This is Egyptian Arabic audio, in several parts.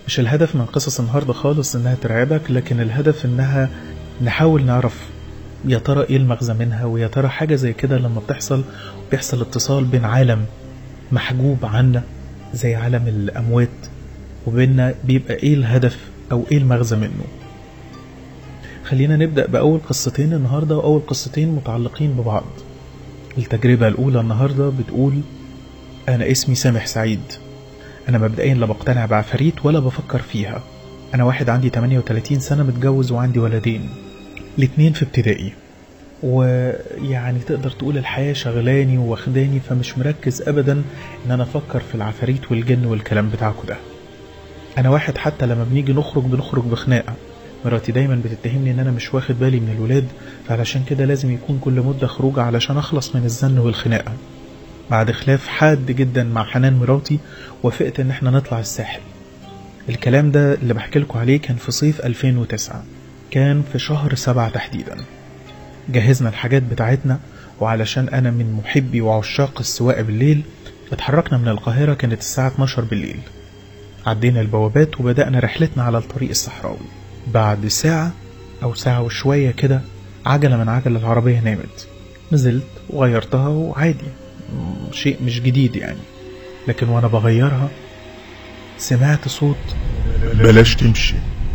مش الهدف من قصص النهاردة خالص انها ترعبك لكن الهدف انها نحاول نعرف يا ترى ايه المغزى منها ويا ترى حاجة زي كده لما بتحصل بيحصل اتصال بين عالم محجوب عنا زي عالم الأموات وبيننا بيبقى ايه الهدف او ايه المغزى منه خلينا نبدأ بأول قصتين النهاردة وأول قصتين متعلقين ببعض التجربة الأولى النهاردة بتقول أنا اسمي سامح سعيد أنا مبدئيا لا بقتنع بعفاريت ولا بفكر فيها أنا واحد عندي 38 سنة متجوز وعندي ولدين الاتنين في ابتدائي ويعني تقدر تقول الحياة شغلاني واخداني فمش مركز أبدا إن أنا أفكر في العفاريت والجن والكلام بتاعكو ده أنا واحد حتى لما بنيجي نخرج بنخرج بخناقة مراتي دايما بتتهمني ان انا مش واخد بالي من الولاد فعلشان كده لازم يكون كل مدة خروج علشان اخلص من الزن والخناقة بعد خلاف حاد جدا مع حنان مراتي وافقت ان احنا نطلع الساحل الكلام ده اللي بحكي لكم عليه كان في صيف 2009 كان في شهر سبعة تحديدا جهزنا الحاجات بتاعتنا وعلشان انا من محبي وعشاق السواقة بالليل اتحركنا من القاهرة كانت الساعة 12 بالليل عدينا البوابات وبدأنا رحلتنا على الطريق الصحراوي بعد ساعة أو ساعة وشوية كده عجلة من عجل العربية نامت نزلت وغيرتها وعادي شيء مش جديد يعني لكن وأنا بغيرها سمعت صوت بلاش تمشي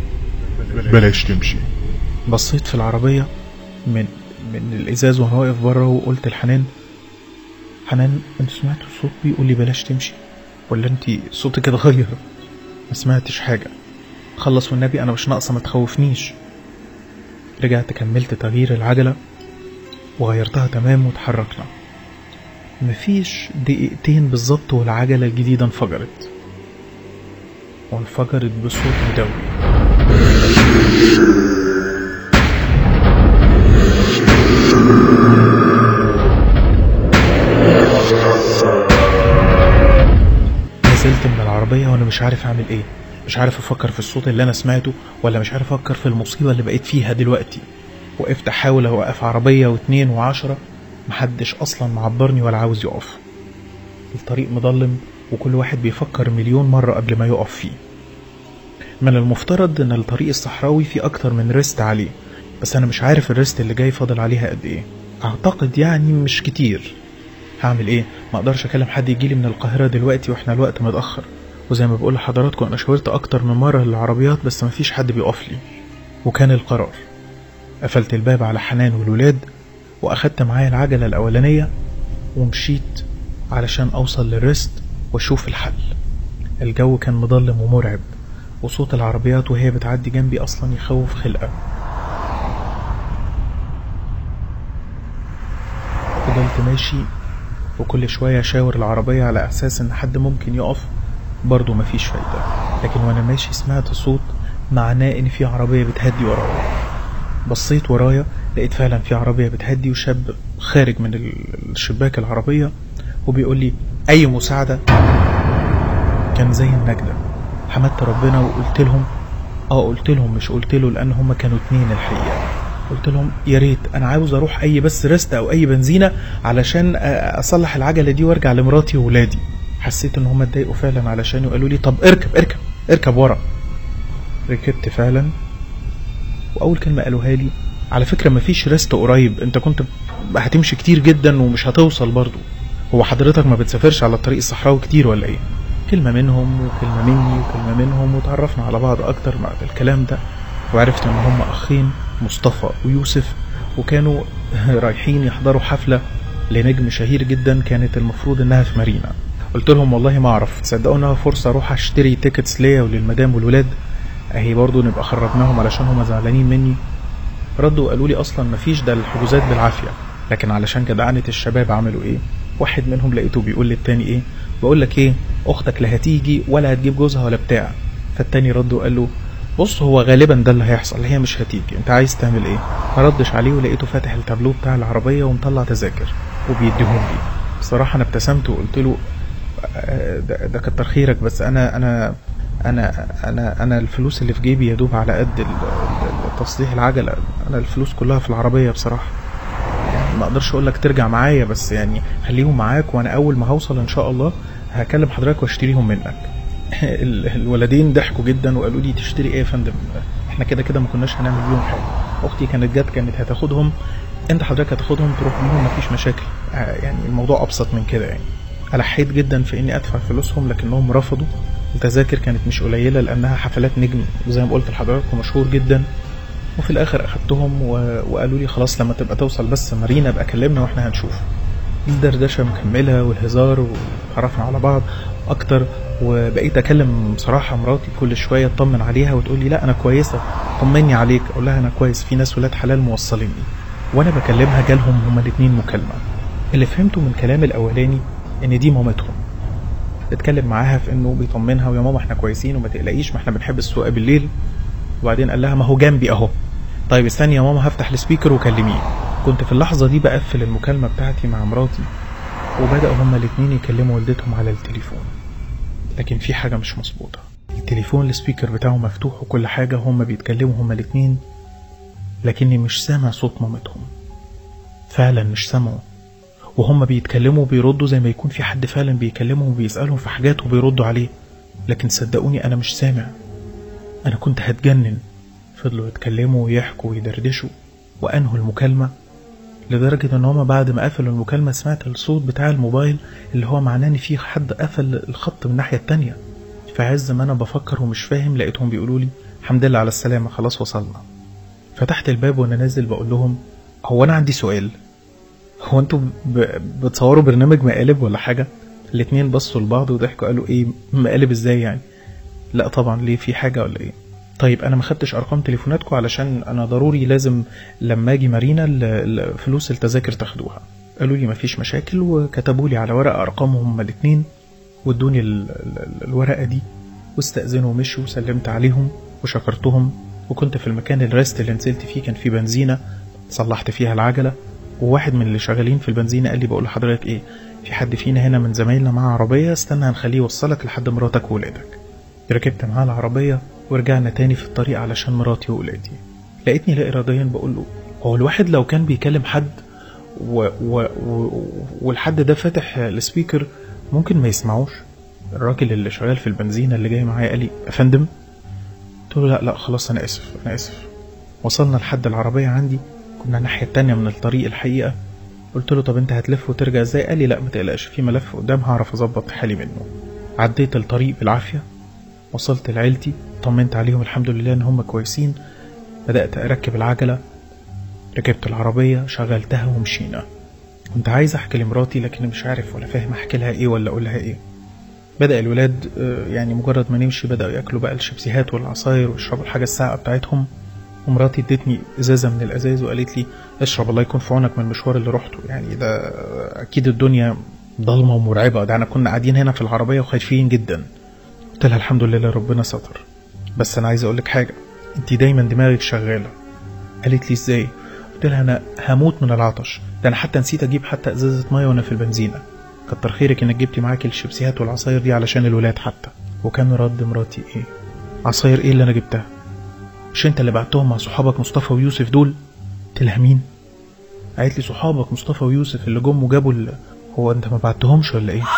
بلاش تمشي بصيت في العربية من من الإزاز وأنا واقف بره وقلت لحنان حنان أنت سمعت الصوت بيقول لي بلاش تمشي ولا أنت صوتك اتغير ما سمعتش حاجة خلص والنبي انا مش ناقصه ما تخوفنيش رجعت كملت تغيير العجله وغيرتها تمام وتحركنا مفيش دقيقتين بالظبط والعجله الجديده انفجرت وانفجرت بصوت مدوي نزلت من العربيه وانا مش عارف اعمل ايه مش عارف افكر في الصوت اللي انا سمعته ولا مش عارف افكر في المصيبة اللي بقيت فيها دلوقتي وقفت احاول اوقف عربية واتنين وعشرة محدش اصلا معبرني ولا عاوز يقف الطريق مضلم وكل واحد بيفكر مليون مرة قبل ما يقف فيه من المفترض ان الطريق الصحراوي فيه اكتر من ريست عليه بس انا مش عارف الريست اللي جاي فاضل عليها قد ايه اعتقد يعني مش كتير هعمل ايه ما اقدرش اكلم حد يجيلي من القاهرة دلوقتي واحنا الوقت متأخر وزي ما بقول لحضراتكم انا شاورت اكتر من مرة للعربيات بس مفيش حد بيقف لي وكان القرار قفلت الباب على حنان والولاد واخدت معايا العجلة الاولانية ومشيت علشان اوصل للريست واشوف الحل الجو كان مظلم ومرعب وصوت العربيات وهي بتعدي جنبي اصلا يخوف خلقة فضلت ماشي وكل شوية اشاور العربية على اساس ان حد ممكن يقف برضه مفيش فايدة لكن وانا ماشي سمعت صوت معناه ان في عربية بتهدي ورايا بصيت ورايا لقيت فعلا في عربية بتهدي وشاب خارج من الشباك العربية وبيقول لي اي مساعدة كان زي النجدة حمدت ربنا وقلت لهم اه قلت لهم مش قلت له لان هما كانوا اتنين الحقيقة قلت لهم يا ريت انا عاوز اروح اي بس ريست او اي بنزينة علشان اصلح العجلة دي وارجع لمراتي وولادي حسيت ان هما اتضايقوا فعلا علشان وقالوا لي طب اركب اركب اركب ورا ركبت فعلا واول كلمة قالوها لي على فكرة مفيش ريست قريب انت كنت هتمشي كتير جدا ومش هتوصل برضو هو حضرتك ما بتسافرش على الطريق الصحراوي كتير ولا ايه كلمة منهم وكلمة مني وكلمة منهم وتعرفنا على بعض اكتر بعد الكلام ده وعرفت ان هم اخين مصطفى ويوسف وكانوا رايحين يحضروا حفلة لنجم شهير جدا كانت المفروض انها في مارينا قلت لهم والله ما اعرف تصدقوا انها فرصه اروح اشتري تيكتس ليا وللمدام والولاد اهي برضو نبقى خرجناهم علشان هما زعلانين مني ردوا قالوا لي اصلا مفيش ده الحجوزات بالعافيه لكن علشان جدعنة الشباب عملوا ايه واحد منهم لقيته بيقول للتاني ايه بقول لك ايه اختك لا هتيجي ولا هتجيب جوزها ولا بتاع فالتاني رد وقال له بص هو غالبا ده اللي هيحصل هي مش هتيجي انت عايز تعمل ايه ما ردش عليه ولقيته فاتح التابلو بتاع العربيه ومطلع تذاكر وبيديهم لي بصراحه انا ابتسمت وقلت له ده, ده كتر خيرك بس انا انا انا انا انا الفلوس اللي في جيبي يا دوب على قد تصليح العجله انا الفلوس كلها في العربيه بصراحه يعني ما اقدرش اقول لك ترجع معايا بس يعني خليهم معاك وانا اول ما هوصل ان شاء الله هكلم حضرتك واشتريهم منك ال- الولدين ضحكوا جدا وقالوا لي تشتري ايه يا فندم احنا كده كده ما كناش هنعمل بيهم حاجه اختي كانت جت كانت هتاخدهم انت حضرتك هتاخدهم تروح بيهم مفيش مشاكل آه، يعني الموضوع ابسط من كده يعني الحيت جدا في اني ادفع فلوسهم لكنهم رفضوا التذاكر كانت مش قليله لانها حفلات نجم زي ما قلت لحضراتكم مشهور جدا وفي الاخر اخدتهم و... وقالوا لي خلاص لما تبقى توصل بس مارينا ابقى كلمنا واحنا هنشوف الدردشه مكمله والهزار وتعرفنا على بعض اكتر وبقيت اكلم بصراحه مراتي كل شويه اطمن عليها وتقول لي لا انا كويسه طمني عليك اقول لها انا كويس في ناس ولاد حلال موصليني وانا بكلمها جالهم هما الاتنين مكالمه اللي فهمته من كلام الاولاني ان دي مامتهم اتكلم معاها في انه بيطمنها ويا ماما احنا كويسين وما تقلقيش ما احنا بنحب السواقه بالليل وبعدين قال لها ما هو جنبي اهو طيب استني يا ماما هفتح السبيكر وكلميه كنت في اللحظه دي بقفل المكالمه بتاعتي مع مراتي وبداوا هما الاتنين يكلموا والدتهم على التليفون لكن في حاجه مش مظبوطه التليفون السبيكر بتاعه مفتوح وكل حاجه هما بيتكلموا هما الاتنين لكني مش سامع صوت مامتهم فعلا مش سامعه وهم بيتكلموا وبيردوا زي ما يكون في حد فعلا بيكلمهم وبيسألهم في حاجات وبيردوا عليه لكن صدقوني أنا مش سامع أنا كنت هتجنن فضلوا يتكلموا ويحكوا ويدردشوا وأنهوا المكالمة لدرجة إن هما بعد ما قفلوا المكالمة سمعت الصوت بتاع الموبايل اللي هو معناه إن في حد قفل الخط من الناحية التانية في عز ما أنا بفكر ومش فاهم لقيتهم بيقولوا لي الحمد لله على السلامة خلاص وصلنا فتحت الباب وأنا نازل بقول لهم هو أنا عندي سؤال هو انتوا ب... بتصوروا برنامج مقالب ولا حاجة؟ الاتنين بصوا لبعض وضحكوا قالوا ايه مقالب ازاي يعني؟ لا طبعا ليه في حاجة ولا ايه؟ طيب انا ما خدتش ارقام تليفوناتكم علشان انا ضروري لازم لما اجي مارينا ال- ال- فلوس التذاكر تاخدوها قالوا لي مفيش مشاكل وكتبوا لي على ورقة ارقامهم هما الاتنين وادوني ال... ال... الورقة دي واستأذنوا ومشوا وسلمت عليهم وشكرتهم وكنت في المكان الريست اللي نزلت فيه كان فيه بنزينة صلحت فيها العجلة وواحد من اللي شغالين في البنزينة قال لي بقول لحضرتك ايه في حد فينا هنا من زمايلنا معاه عربية استنى هنخليه يوصلك لحد مراتك وولادك ركبت معاه العربية ورجعنا تاني في الطريق علشان مراتي وولادي لقيتني لا إراديا بقول له هو الواحد لو كان بيكلم حد و... و... و... والحد ده فاتح السبيكر ممكن ما يسمعوش الراجل اللي شغال في البنزينة اللي جاي معايا قال لي يا فندم قلت له لا لا خلاص أنا آسف أنا آسف وصلنا لحد العربية عندي كنا الناحية التانية من الطريق الحقيقة قلت له طب انت هتلف وترجع ازاي قال لي لا ما تقلقش في ملف قدام هعرف اظبط حالي منه عديت الطريق بالعافية وصلت لعيلتي طمنت عليهم الحمد لله ان هم كويسين بدأت اركب العجلة ركبت العربية شغلتها ومشينا كنت عايز احكي لمراتي لكن مش عارف ولا فاهم احكي لها ايه ولا اقول لها ايه بدأ الولاد آه، يعني مجرد ما نمشي بدأوا ياكلوا بقى الشيبسيهات والعصاير ويشربوا الحاجة الساقعة بتاعتهم ومراتي ادتني ازازه من الازاز وقالت لي اشرب الله يكون في عونك من المشوار اللي رحته يعني ده اكيد الدنيا ضلمه ومرعبه ده انا كنا قاعدين هنا في العربيه وخايفين جدا قلت لها الحمد لله ربنا ستر بس انا عايز اقول لك حاجه انت دايما دماغك شغاله قالت لي ازاي قلت لها انا هموت من العطش ده انا حتى نسيت اجيب حتى ازازه ميه وانا في البنزينه كتر خيرك انك جبتي معاكي الشيبسيهات والعصاير دي علشان الولاد حتى وكان رد مراتي ايه عصاير ايه اللي انا جبتها مش انت اللي بعتهم مع صحابك مصطفى ويوسف دول قلت لها مين قالت لي صحابك مصطفى ويوسف اللي جم وجابوا ال... هو انت ما بعتهمش ولا ايه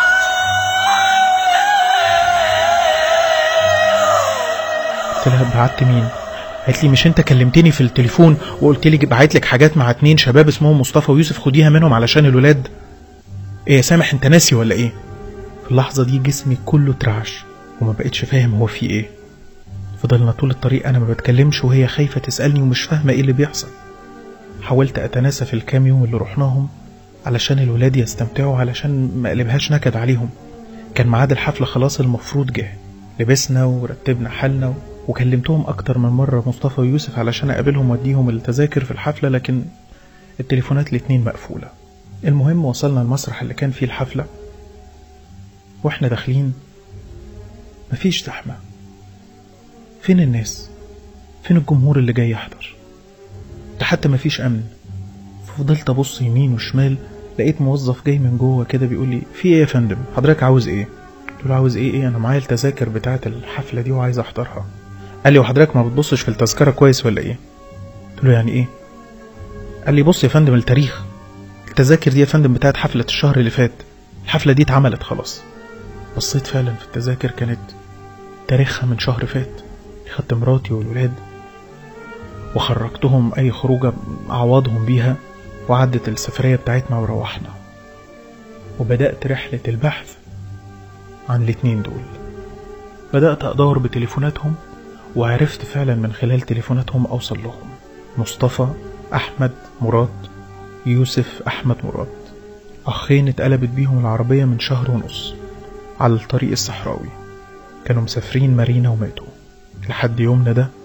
قلت لها بعت مين قالت لي مش انت كلمتني في التليفون وقلت لي بعت لك حاجات مع اتنين شباب اسمهم مصطفى ويوسف خديها منهم علشان الولاد ايه يا سامح انت ناسي ولا ايه في اللحظه دي جسمي كله اترعش وما بقتش فاهم هو في ايه فضلنا طول الطريق انا ما بتكلمش وهي خايفه تسالني ومش فاهمه ايه اللي بيحصل حاولت اتناسى في الكام يوم اللي رحناهم علشان الولاد يستمتعوا علشان ما اقلبهاش نكد عليهم كان ميعاد الحفله خلاص المفروض جه لبسنا ورتبنا حالنا وكلمتهم اكتر من مره مصطفى ويوسف علشان اقابلهم واديهم التذاكر في الحفله لكن التليفونات الاتنين مقفوله المهم وصلنا المسرح اللي كان فيه الحفله واحنا داخلين مفيش زحمه فين الناس فين الجمهور اللي جاي يحضر ده حتى مفيش امن ففضلت ابص يمين وشمال لقيت موظف جاي من جوه كده بيقول لي في ايه يا فندم حضرتك عاوز ايه قلت له عاوز ايه ايه انا معايا التذاكر بتاعه الحفله دي وعايز احضرها قال لي وحضرتك ما بتبصش في التذكره كويس ولا ايه قلت له يعني ايه قال لي بص يا فندم التاريخ التذاكر دي يا فندم بتاعت حفله الشهر اللي فات الحفله دي اتعملت خلاص بصيت فعلا في التذاكر كانت تاريخها من شهر فات خدت مراتي والولاد وخرجتهم أي خروجة أعوضهم بيها وعدت السفرية بتاعتنا وروحنا وبدأت رحلة البحث عن الاتنين دول بدأت أدور بتليفوناتهم وعرفت فعلا من خلال تليفوناتهم أوصل لهم مصطفى أحمد مراد يوسف أحمد مراد أخين اتقلبت بيهم العربية من شهر ونص على الطريق الصحراوي كانوا مسافرين مارينا وماتوا لحد يومنا ده